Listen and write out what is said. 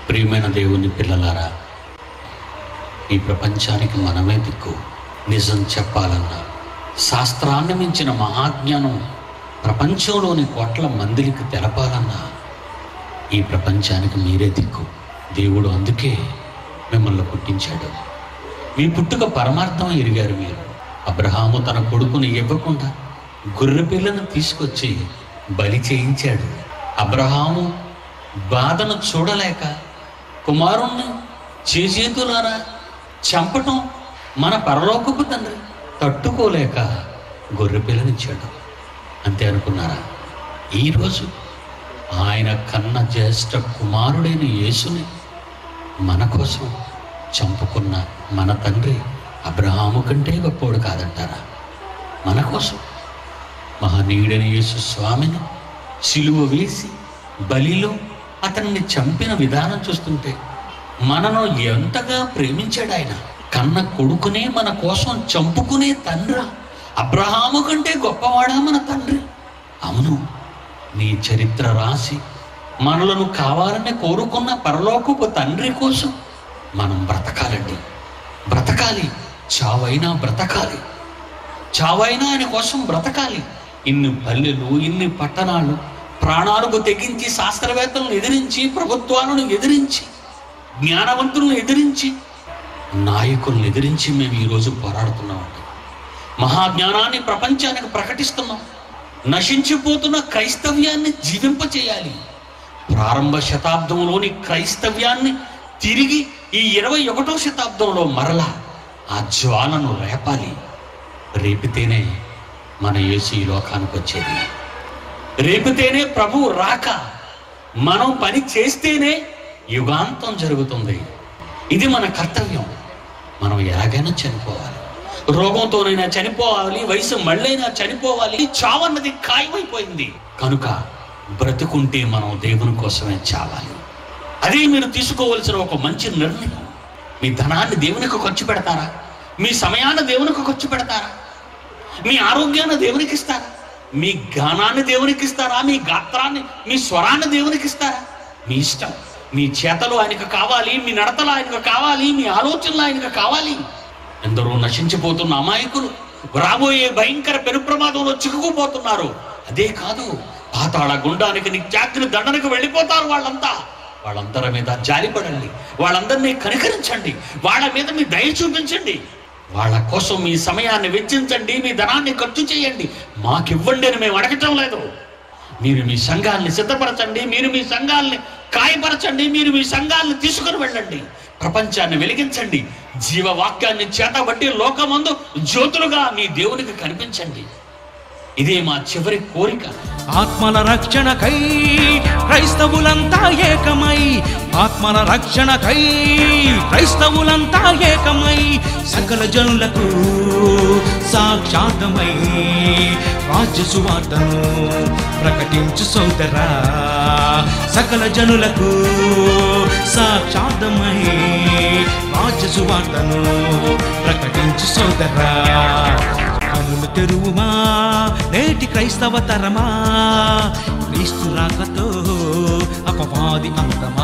ప్రియమైన దేవుని పిల్లలారా ఈ ప్రపంచానికి మనమే దిక్కు నిజం చెప్పాలన్నా శాస్త్రాన్ని మించిన మహాజ్ఞానం ప్రపంచంలోని కోట్ల మందికి తెలపాలన్నా ఈ ప్రపంచానికి మీరే దిక్కు దేవుడు అందుకే మిమ్మల్ని పుట్టించాడు మీ పుట్టుక పరమార్థం ఎరిగారు మీరు అబ్రహాము తన కొడుకుని ఇవ్వకుండా గొర్రె పిల్లను తీసుకొచ్చి బలి చేయించాడు అబ్రహాము బాధను చూడలేక కుమారుణ్ణి చేజేతులారా చంపటం మన పరలోకపు తండ్రి తట్టుకోలేక గొర్రె పిల్లనిచ్చాడు అంతే అనుకున్నారా ఈరోజు ఆయన కన్న జ్యేష్ఠ కుమారుడైన యేసుని మన కోసం చంపుకున్న మన తండ్రి అబ్రహాము కంటే గొప్పోడు కాదంటారా మన కోసం మహనీయుడైన యేసు స్వామిని సిలువ వేసి బలిలో అతన్ని చంపిన విధానం చూస్తుంటే మనను ఎంతగా ప్రేమించాడు ఆయన కన్న కొడుకునే మన కోసం చంపుకునే తండ్రా అబ్రహాము కంటే గొప్పవాడా మన తండ్రి అవును నీ చరిత్ర రాసి మనలను కావాలని కోరుకున్న పరలోకపు తండ్రి కోసం మనం బ్రతకాలండి బ్రతకాలి చావైనా బ్రతకాలి చావైనా ఆయన కోసం బ్రతకాలి ఇన్ని పల్లెలు ఇన్ని పట్టణాలు ప్రాణాలకు తెగించి శాస్త్రవేత్తలను ఎదిరించి ప్రభుత్వాలను ఎదిరించి జ్ఞానవంతులను ఎదిరించి నాయకులను ఎదిరించి మేము ఈరోజు పోరాడుతున్నామండి మహాజ్ఞానాన్ని ప్రపంచానికి ప్రకటిస్తున్నాం నశించిపోతున్న క్రైస్తవ్యాన్ని జీవింపచేయాలి ప్రారంభ శతాబ్దంలోని క్రైస్తవ్యాన్ని తిరిగి ఈ ఇరవై ఒకటో శతాబ్దంలో మరలా ఆ జ్వాలను రేపాలి రేపితేనే మన యేసు ఈ లోకానికి వచ్చేది రేపితేనే ప్రభు రాక మనం పని చేస్తేనే యుగాంతం జరుగుతుంది ఇది మన కర్తవ్యం మనం ఎలాగైనా చనిపోవాలి రోగంతోనైనా చనిపోవాలి వయసు మళ్ళైనా చనిపోవాలి చావన్నది ఖాయమైపోయింది కనుక బ్రతుకుంటే మనం దేవుని కోసమే చావాలి అదే మీరు తీసుకోవలసిన ఒక మంచి నిర్ణయం మీ ధనాన్ని దేవునికి ఖర్చు పెడతారా మీ సమయాన్ని దేవునికి ఖర్చు పెడతారా మీ ఆరోగ్యాన్ని దేవునికి ఇస్తారా మీ గానాన్ని దేవునికి ఇస్తారా మీ గాత్రాన్ని మీ స్వరాన్ని దేవునికి ఇస్తారా మీ ఇష్టం మీ చేతలు ఆయనకు కావాలి మీ నడతలు ఆయనకు కావాలి మీ ఆలోచనలు ఆయనకు కావాలి ఎందరో నశించిపోతున్న అమాయకులు రాబోయే భయంకర పెను ప్రమాదంలో చిక్కుకుపోతున్నారు అదే కాదు పాతాళ గుండానికి నిత్యాగ్ని దండనకు వెళ్ళిపోతారు వాళ్ళంతా వాళ్ళందరి మీద జాలిపడండి వాళ్ళందరినీ కనికరించండి వాళ్ళ మీద మీ దయ చూపించండి వాళ్ళ కోసం మీ సమయాన్ని వెచ్చించండి మీ ధనాన్ని ఖర్చు చేయండి మాకివ్వండి అని మేము అడగటం లేదు మీరు మీ సంఘాల్ని సిద్ధపరచండి మీరు మీ సంఘాల్ని కాయపరచండి మీరు మీ సంఘాలను తీసుకుని వెళ్ళండి ప్రపంచాన్ని వెలిగించండి జీవవాక్యాన్ని చేతబట్టి లోకమందు జ్యోతులుగా మీ దేవునికి కనిపించండి ఇదే మా చివరి కోరిక ఆత్మల రక్షణకై క్రైస్తవులంతా ఏకమై ఆత్మల రక్షణకై క్రైస్తవులంతా ఏకమై సకల జనులకు సాక్షాతమై రాజ్య సువార్తను ప్రకటించు సోదరా సకల జనులకు సాక్షాతమై రాజ్య సువార్తను ప్రకటించు సోదరా కనులు తెరువుమా నేటి క్రైస్తవ తరమా క్రీస్తు రాకతో అపవాది అంతమా